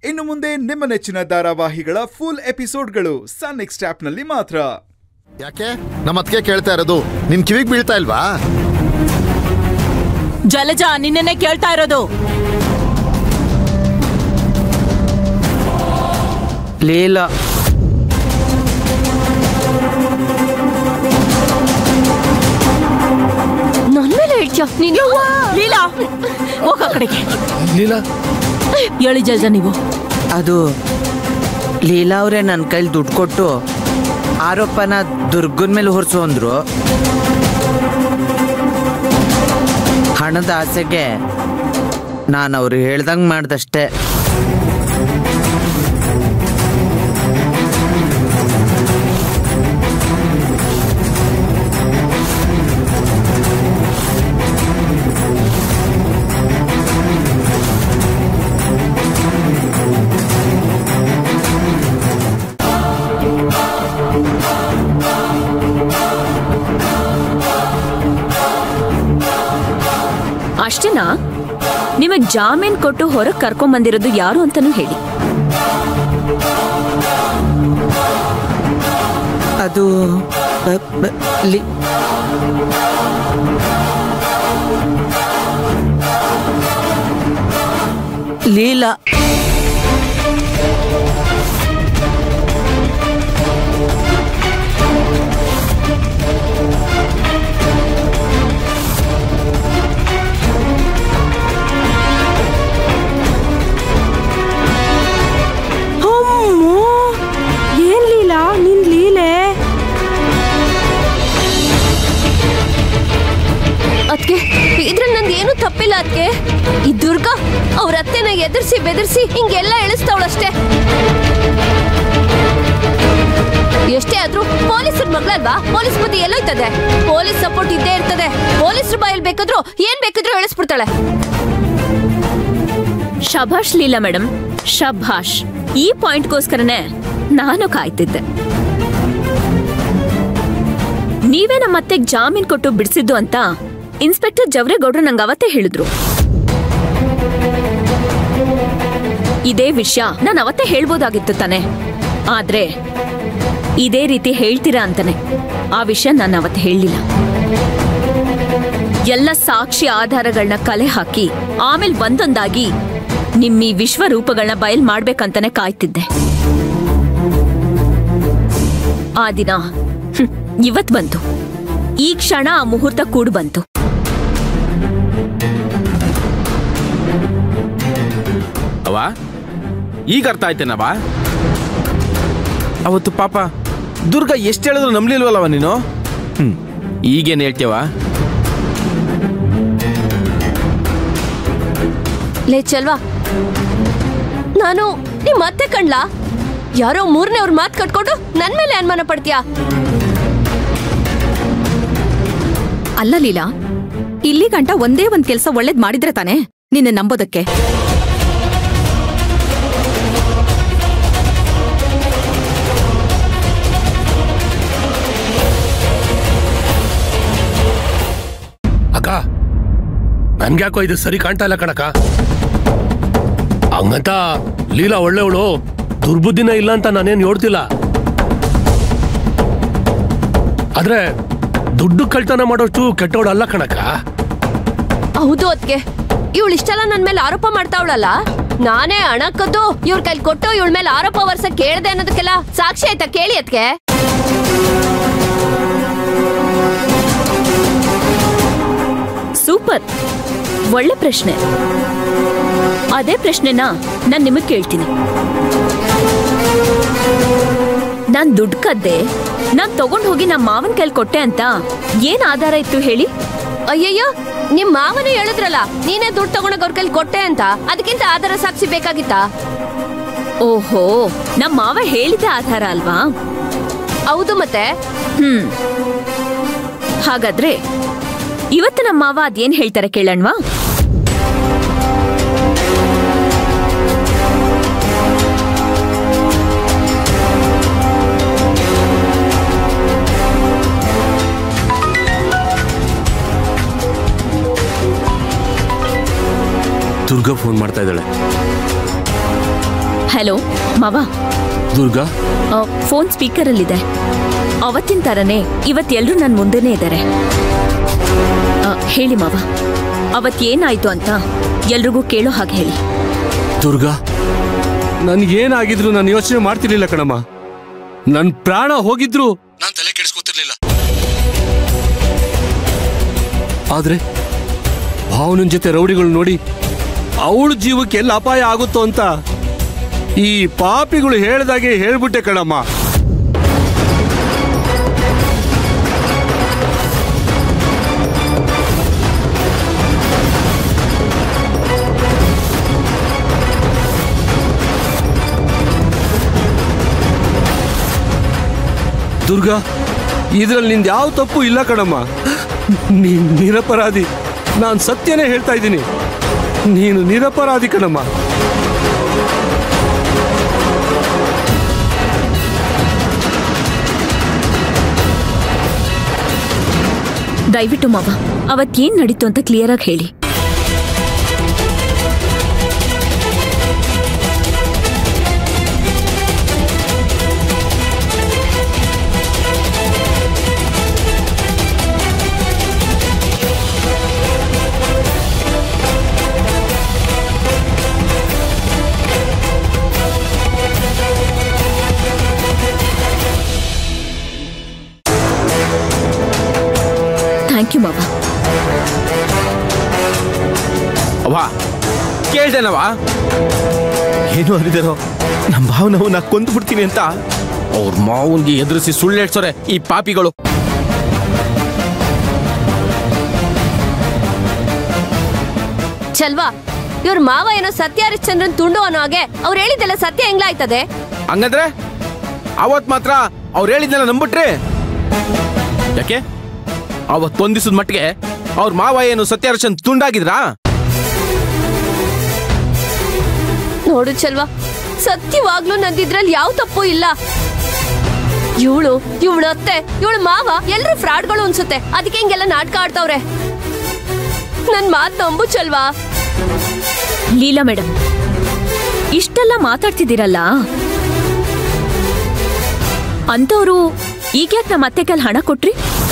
ಇನ್ನು ಮುಂದೆ ನಿಮ್ಮ ನೆಚ್ಚಿನ ಧಾರಾವಾಹಿಗಳ ಫುಲ್ ಎಪಿಸೋಡ್ಗಳು ಸನ್ ನೆಕ್ಸ್ಟ್ ಆಪ್ನಲ್ಲಿ ಮಾತ್ರ ಯಾಕೆ ನಮ್ಮ ಅದಕ್ಕೆ ಕೇಳ್ತಾ ಇರೋದು ನಿನ್ ಕಿವಿಗ್ ಬೀಳ್ತಾ ಇಲ್ವಾ ಜಲಜ ನಿನ್ನೆ ಕೇಳ್ತಾ ಇರೋದು ಲೀಲಾ ನನ್ ಮೇಲೆ ಹೇಳ್ತೀಯ ನೀನು ಲೀಲಾ ಹೋಗ ಆ ಕಡೆಗೆ ಲೀಲಾ ಹೇಳಿ ಜಲಜ ನೀವು ಅದು ಲೀಲಾ ಅವರೇ ನನ್ನ ಕೈಲಿ ದುಡ್ಡು ಕೊಟ್ಟು ಆರೋಪನ ದುರ್ಗನ್ ಮೇಲೆ ಹೊರಿಸು ಅಂದ್ರು ಹಣದ ಆಸೆಗೆ ನಾನು ಅವ್ರು ಹೇಳ್ದಂಗೆ ಮಾಡ್ದಷ್ಟೇ ಅಷ್ಟೇನಾ ನಿಮಗ್ ಜಾಮೀನ್ ಕೊಟ್ಟು ಹೊರಗ್ ಕರ್ಕೊಂಡ್ ಬಂದಿರೋದು ಯಾರು ಅಂತಾನೂ ಹೇಳಿ ಅದು ಬ- ಬ- ಲಿ- ಲೀಲಾ ಅಮ್ಮೋ ಏನ್ ಲೀಲಾ ನಿನ್ ಲೀಲೆ ಅದ್ಕೆ ಇದ್ರಲ್ಲಿ ನಂದು ಏನು ತಪ್ಪಿಲ್ಲ ಅದ್ಕೆ ಈ ದುರ್ಗಾ ಅವ್ರ ಅತ್ತೆನ ಎದುರಿಸಿ ಬೆದರ್ಸಿ ಹಿಂಗೆಲ್ಲ ಎಳಿಸ್ತಾವಳಷ್ಟೇ ಎಷ್ಟೇ ಆದ್ರೂ ಪೊಲೀಸರ ಮಗಳಲ್ವಾ ಪೊಲೀಸ್ ಬುದ್ಧಿ ಎಲ್ಲೋಯ್ತದೆ ಪೊಲೀಸ್ ಸಪೋರ್ಟ್ ಇದ್ದೇ ಇರ್ತದೆ ಪೊಲೀಸರು ಬಾಯಲ್ಲಿ ಬೇಕಾದ್ರೂ ಏನ್ ಬೇಕಿದ್ರೂ ಎಳಿಸ್ಬಿಡ್ತಾಳೆ ಶಭಾಷ್ ಲೀಲಾ ಮೇಡಮ್ ಶಭಾಷ್ ಈ ಪಾಯಿಂಟ್ಗೋಸ್ಕರನೇ ನಾನು ಕಾಯ್ತಿದ್ದೆ ನೀವೇ ನಮ್ಮ ಅತ್ತೆಗ್ ಜಾಮೀನ್ ಕೊಟ್ಟು ಬಿಡಿಸಿದ್ದು ಅಂತ ಇನ್ಸ್ಪೆಕ್ಟರ್ ಜವರೇಗೌಡ್ರು ನಂಗೆ ಅವತ್ತೇ ಹೇಳಿದ್ರು ಇದೇ ವಿಷಯ ನಾನು ಅವತ್ತೇ ಹೇಳ್ಬೋದಾಗಿತ್ತು ತಾನೆ ಆದ್ರೆ ಇದೇ ರೀತಿ ಹೇಳ್ತೀರಾ ಅಂತಾನೆ ಆ ವಿಷಯ ನಾನು ಅವತ್ತು ಹೇಳಲಿಲ್ಲ ಎಲ್ಲ ಸಾಕ್ಷಿ ಆಧಾರಗಳನ್ನ ಕಲೆ ಹಾಕಿ ಆಮೇಲೆ ಒಂದೊಂದಾಗಿ ನಿಮ್ಮಿ ವಿಶ್ವರೂಪಗಳನ್ನ ಬಯಲ್ ಮಾಡ್ಬೇಕಂತಾನೆ ಕಾಯ್ತಿದ್ದೆ ಆ ದಿನ ಹ್ಮ್, ಇವತ್ ಬಂತು ಈ ಕ್ಷಣ ಆ ಮುಹೂರ್ತ ಕೂಡ್ ಬಂತು ಅವ ಈಗ ಅರ್ಥ ಆಯ್ತೇನವ ಅವತ್ತು ಪಾಪ ದುರ್ಗ ಎಷ್ಟು ಹೇಳಿದ್ರು ನಂಬ್ಲಿಲ್ವಲ್ಲವ ನೀನು ಹ್ಮ್ ಈಗೇನು ಹೇಳ್ತೀವ ಲೇ ಚಲ್ವಾ ನಾನು ನಿಮ್ ಮತ್ತೆ ಕಣ್ಲಾ ಯಾರೋ ಮೂರನೇ ಅವ್ರ ಮಾತ್ ಕಟ್ಕೊಂಡು ನನ್ ಮೇಲೆ ಅನುಮಾನ ಪಡ್ತೀಯಾ ಅಲ್ಲ ಲೀಲಾ ಇಲ್ಲಿ ಗಂಟ ಒಂದೇ ಒಂದ್ ಕೆಲ್ಸ ಒಳ್ಳೇದ್ ಮಾಡಿದ್ರೆ ತಾನೆ ನಿನ್ನ ನಂಬೋದಕ್ಕೆ ಅಕ್ಕ ನನ್ಗ್ಯಾಕೋ ಇದು ಸರಿ ಕಾಣ್ತಾ ಇಲ್ಲ ಕಣಕ ಹಂಗಂತ ಲೀಲಾ ಒಳ್ಳೆವಳು ದುರ್ಬುದ್ಧಿನ ಇಲ್ಲ ಅಂತ ನಾನೇನು ನೋಡ್ತಿಲ್ಲ ಆದ್ರೆ ದುಡ್ಡು ಕಳ್ತನ ಮಾಡೋಷ್ಟು ಕೆಟ್ಟವಳು ಅಲ್ಲ ಕಣಕ ಹೌದು ಅದ್ಕೆ ಇವಳು ಇಷ್ಟೆಲ್ಲ ನನ್ ಮೇಲೆ ಆರೋಪ ಮಾಡ್ತಾವಳಲ್ಲ ನಾನೇ ಹಣ ಕದ್ದು ಇವ್ರ ಕೈಲಿ ಕೊಟ್ಟು ಇವಳ ಮೇಲೆ ಆರೋಪ ವರ್ಷ ಕೇಳ್ದೆ ಅನ್ನೋದಕ್ಕೆಲ್ಲ ಸಾಕ್ಷಿ ಆಯ್ತಾ ಕೇಳಿ ಅದ್ಕೆ ಸೂಪರ್ ಒಳ್ಳೆ ಪ್ರಶ್ನೆ ಅದೇ ಪ್ರಶ್ನೆನ ನಾನ್ ನಿಮಗ್ ಕೇಳ್ತೀನಿ ನಾನ್ ದುಡ್ಡು ಕದ್ದೆ ನಾನ್ ತಗೊಂಡ್ ಹೋಗಿ ನಮ್ಮ ಮಾವನ್ ಕೈಲಿ ಕೊಟ್ಟೆ ಅಂತ ಏನ್ ಆಧಾರ ಇತ್ತು ಹೇಳಿ ಅಯ್ಯಯ್ಯೋ ನಿಮ್ ಮಾವನೇ ಹೇಳಿದ್ರಲ್ಲ ನೀನೇ ದುಡ್ಡು ತಗೊಂಡೋಗ್ ಅವ್ರ ಕೈಲಿ ಕೊಟ್ಟೆ ಅಂತ ಅದಕ್ಕಿಂತ ಆಧಾರ ಸಾಕ್ಷಿ ಬೇಕಾಗಿತ್ತಾ ಓಹೋ ನಮ್ಮ ಮಾವ ಹೇಳಿದ ಆಧಾರ ಅಲ್ವಾ ಹೌದು ಮತ್ತೆ ಹ್ಮ್ ಹಾಗಾದ್ರೆ ಇವತ್ತು ನಮ್ಮ ಮಾವ ಅದೇನ್ ಹೇಳ್ತಾರೆ ಕೇಳಣ್ವಾ ದುರ್ಗಾ ಫೋನ್ ಮಾಡ್ತಾ ಇದ್ದಾಳೆ ಹಲೋ ಮಾವ ದುರ್ಗಾ ಆ, ಫೋನ್ ಸ್ಪೀಕರಲ್ಲಿದೆ ಅವತ್ತಿನ ಥರನೇ ಇವತ್ತೆಲ್ಲರೂ ನನ್ನ ಮುಂದೆನೇ ಇದ್ದಾರೆ ಆ, ಹೇಳಿ ಮಾವ ಅವತ್ತೇನಾಯ್ತು ಅಂತ ಎಲ್ರಿಗೂ ಕೇಳೋ ಹಾಗೆ ಹೇಳಿ ದುರ್ಗಾ ನನ್ಗೇನಾಗಿದ್ರು ನಾನು ಯೋಚನೆ ಮಾಡ್ತಿರ್ಲಿಲ್ಲ ಕಣಮ್ಮ ನನ್ ಪ್ರಾಣ ಹೋಗಿದ್ರು ನಾನ್ ತಲೆ ಕೆಡಿಸ್ಕೊತಿರ್ಲಿಲ್ಲ ಆದ್ರೆ ಭಾವನನ್ ಜೊತೆ ರೌಡಿಗಳು ನೋಡಿ ಅವಳ ಜೀವಕ್ಕೆ ಎಲ್ಲ ಅಪಾಯ ಆಗುತ್ತೋ ಅಂತ ಈ ಪಾಪಿಗಳು ಹೇಳ್ದಾಗೆ ಹೇಳ್ಬಿಟ್ಟೆ ಕಣಮ್ಮ ದುರ್ಗಾ ಇದ್ರಲ್ಲಿ ನಿಂದ ಯಾವ ತಪ್ಪು ಇಲ್ಲ ಕಣಮ್ಮ ನೀನ್ ನಿರಪರಾಧಿ ನಾನು ಸತ್ಯನೇ ಹೇಳ್ತಾ ಇದ್ದೀನಿ ನೀನು ನಿರಪರಾಧಿ ಕಣಮ್ಮ ದಯವಿಟ್ಟು ಮಾವ ಅವತ್ತೇನ್ ನಡೀತು ಅಂತ ಕ್ಲಿಯರ್ ಆಗಿ ಹೇಳಿ ಥ್ಯಾಂಕ್ ಯು ಮಾವ ಅವ್ವ ಕೇಳ್ದೇನವ ಏನು ಅರಿದಾರೋ ನಮ್ಮ ಭಾವನವು ನಾ ಕೊಂದು ಬಿಡ್ತೀನಿ ಅಂತ ಅವ್ರ ಮಾವನ್ಗೆ ಎದುರಿಸಿ ಸುಳ್ಳೆಡ್ಸೋರೆ ಈ ಪಾಪಿಗಳು ಚಲ್ವಾ ಇವ್ರ ಮಾವ ಏನೋ ಸತ್ಯ ಹರಿಶ್ಚಂದ್ರನ್ ತುಂಡು ಅನ್ನೋ ಹಾಗೆ ಅವ್ರು ಹೇಳಿದ್ದೆಲ್ಲ ಸತ್ಯ ಹೆಂಗ್ಲಾಯ್ತದೆ ಹಂಗಂದ್ರೆ ಅವತ್ ಮಾತ್ರ ಅವ್ರು ಹೇಳಿದ್ನೆಲ್ಲ ನಂಬಿಟ್ರಿ ಯಾಕೆ ಅವತ್ ಒಂದಿಸದ ಮಟ್ಟಿಗೆ ಅವ್ರ ಮಾವ ಏನು ಸತ್ಯಹರ್ಷನ್ ತುಂಡಾಗಿದ್ರಾ ನೋಡು ಚಲ್ವಾ ಸತ್ಯವಾಗ್ಲೂ ನಂದಿದ್ರಲ್ಲಿ ಯಾವ ತಪ್ಪು ಇಲ್ಲ ಇವಳು ಇವಳು ಅತ್ತೆ ಇವಳು ಮಾವ ಎಲ್ರು ಫ್ರಾಡ್ಗಳು ಅನ್ಸುತ್ತೆ ಅದಕ್ಕೆ ಹಿಂಗೆಲ್ಲ ನಾಟಕ ಆಡ್ತಾವ್ರೆ ನನ್ ಮಾತ್ ನಂಬು ಚಲ್ವಾ ಲೀಲಾ ಮೇಡಮ್ ಇಷ್ಟೆಲ್ಲ ಮಾತಾಡ್ತಿದ್ದೀರಲ್ಲ ಅಂತವ್ರು ಈಗ್ಯಾಕ್ ನಮ್ಮ ಅತ್ತೆ ಕೈಲಿ ಹಣ ಕೊಟ್ರಿ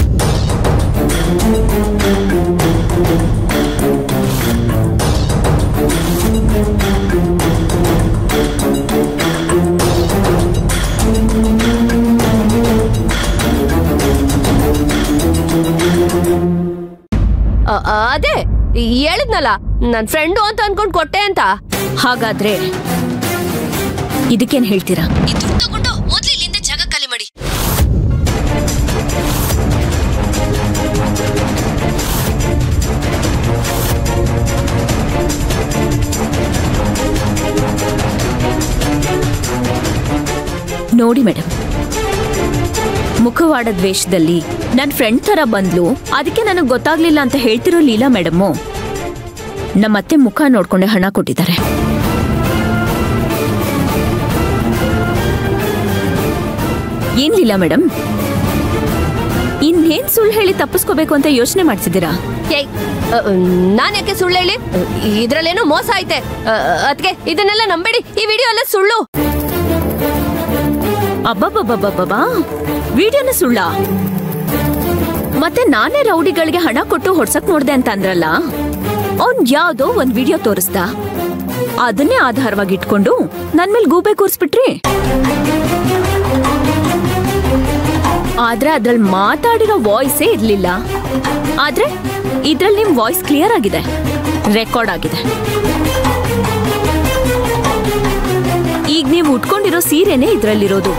ಅ- ಅದೇ ಹೇಳಿದ್ನಲ್ಲ ನನ್ ಫ್ರೆಂಡು ಅಂತ ಅನ್ಕೊಂಡ್ ಕೊಟ್ಟೆ ಅಂತ ಹಾಗಾದ್ರೆ ಇದಕ್ಕೇನ್ ಹೇಳ್ತೀರಾ ತಗೊಂಡು ಮೊದ್ಲು ಇಲ್ಲಿಂದ ಜಾಗ ಖಾಲಿ ಮಾಡಿ ನೋಡಿ ಮೇಡಮ್ ಮುಖವಾಡ ದ್ವೇಷದಲ್ಲಿ ನನ್ನ ಫ್ರೆಂಡ್ ತರ ಬಂದ್ಲು ಅದಕ್ಕೆ ನನಗೆ ಗೊತ್ತಾಗ್ಲಿಲ್ಲ ಅಂತ ಹೇಳ್ತಿರೋ ಲೀಲಾ ಮೇಡಮ್ಮು ನಮ್ಮತ್ತೆ ಮುಖ ನೋಡ್ಕೊಂಡೆ ಹಣ ಕೊಟ್ಟಿದ್ದಾರೆ ಏನ್ ಲೀಲಾ ಮೇಡಮ್ ಇನ್ನೇನ್ ಸುಳ್ಳು ಹೇಳಿ ತಪ್ಪಿಸ್ಕೋಬೇಕು ಅಂತ ಯೋಚನೆ ಮಾಡ್ತಿದ್ದೀರಾ ನಾನ್ ಯಾಕೆ ಸುಳ್ಳು ಹೇಳಿ ಇದ್ರಲ್ಲೇನೋ ಮೋಸ ಐತೆ ಅದಕ್ಕೆ ಇದನ್ನೆಲ್ಲ ನಂಬೇಡಿ ಈ ವಿಡಿಯೋ ಎಲ್ಲ ಸುಳ್ಳು ಅಬ್ಬಬ್ಬಬ್ಬಬ್ಬಬ್ಬಾ ವಿಡಿಯೋನ ಸುಳ್ಳ ಮತ್ತೆ ನಾನೇ ರೌಡಿಗಳಿಗೆ ಹಣ ಕೊಟ್ಟು ಹೊಡ್ಸಕ್ ನೋಡ್ದೆ ಅಂತ ಅಂದ್ರಲ್ಲ ಅವ್ನ್ ಯಾವ್ದೋ ಒಂದ್ ವಿಡಿಯೋ ತೋರಿಸ್ದ ಅದನ್ನೇ ಆಧಾರವಾಗಿ ಇಟ್ಕೊಂಡು ನನ್ ಮೇಲೆ ಗೂಬೆ ಕೂರಿಸ್ಬಿಟ್ರಿ ಆದ್ರೆ ಅದ್ರಲ್ಲಿ ಮಾತಾಡಿರೋ ವಾಯ್ಸೇ ಇರ್ಲಿಲ್ಲ ಆದ್ರೆ ಇದ್ರಲ್ಲಿ ನಿಮ್ ವಾಯ್ಸ್ ಕ್ಲಿಯರ್ ಆಗಿದೆ ರೆಕಾರ್ಡ್ ಆಗಿದೆ ಈಗ ನೀವು ಉಟ್ಕೊಂಡಿರೋ ಸೀರೆನೇ ಇದ್ರಲ್ಲಿರೋದು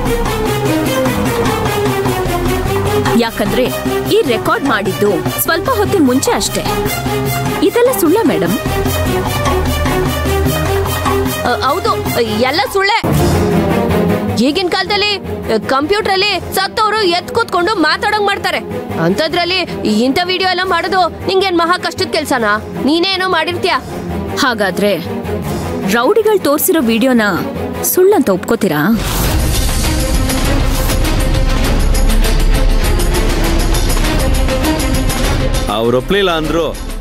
ಯಾಕಂದ್ರೆ ಈ ರೆಕಾರ್ಡ್ ಮಾಡಿದ್ದು ಸ್ವಲ್ಪ ಹೊತ್ತಿನ ಮುಂಚೆ ಅಷ್ಟೇ ಇದೆಲ್ಲ ಸುಳ್ಳ ಮೇಡಮ್ ಹೌದು ಎಲ್ಲ ಸುಳ್ಳೆ ಈಗಿನ ಕಾಲದಲ್ಲಿ ಕಂಪ್ಯೂಟರ್ ಅಲ್ಲಿ ಸತ್ತವರು ಎತ್ ಕೂತ್ಕೊಂಡು ಮಾತಾಡೋಂಗ್ ಮಾಡ್ತಾರೆ ಅಂತದ್ರಲ್ಲಿ ಇಂಥ ವಿಡಿಯೋ ಎಲ್ಲ ಮಾಡೋದು ನಿಂಗೇನ್ ಮಹಾ ಕಷ್ಟದ ಕೆಲ್ಸನಾ ನೀನೇನೋ ಮಾಡಿರ್ತೀಯ ಹಾಗಾದ್ರೆ ರೌಡಿಗಳು ತೋರಿಸಿರೋ ವಿಡಿಯೋನ ಸುಳ್ಳಂತ ಒಪ್ಕೋತೀರಾ ಅವ್ರು ಒಪ್ಲಿಲ್ಲ ಅಂದ್ರು